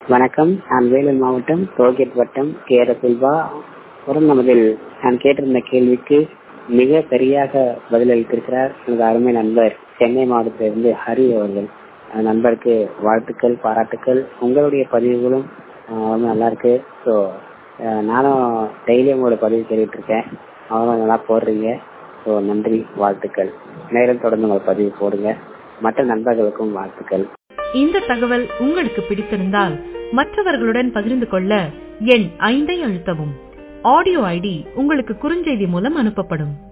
வணக்கம் நான் வேலூர் மாவட்டம் டோல்கேட் வட்டம் கேர செல்வா புறம் நமதில் நான் கேட்டிருந்த கேள்விக்கு மிக சரியாக பதிலளித்திருக்கிறார் எனது அருமை நண்பர் சென்னை மாவட்டத்திலிருந்து ஹரி அவர்கள் அந்த நண்பருக்கு வாழ்த்துக்கள் பாராட்டுக்கள் உங்களுடைய பதிவுகளும் ஆஹ், ரொம்ப நல்லா இருக்கு ஸோ நானும் டெய்லி உங்களோட பதிவு கேட்டுட்டு இருக்கேன் அவங்களும் நல்லா போடுறீங்க ஸோ நன்றி வாழ்த்துக்கள் நேரம் தொடர்ந்து உங்கள் பதிவு போடுங்க மற்ற நண்பர்களுக்கும் வாழ்த்துக்கள் இந்த தகவல் உங்களுக்கு பிடித்திருந்தால் மற்றவர்களுடன் பகிர்ந்து கொள்ள எண் ஐந்தை அழுத்தவும் ஆடியோ ஐடி உங்களுக்கு குறுஞ்செய்தி மூலம் அனுப்பப்படும்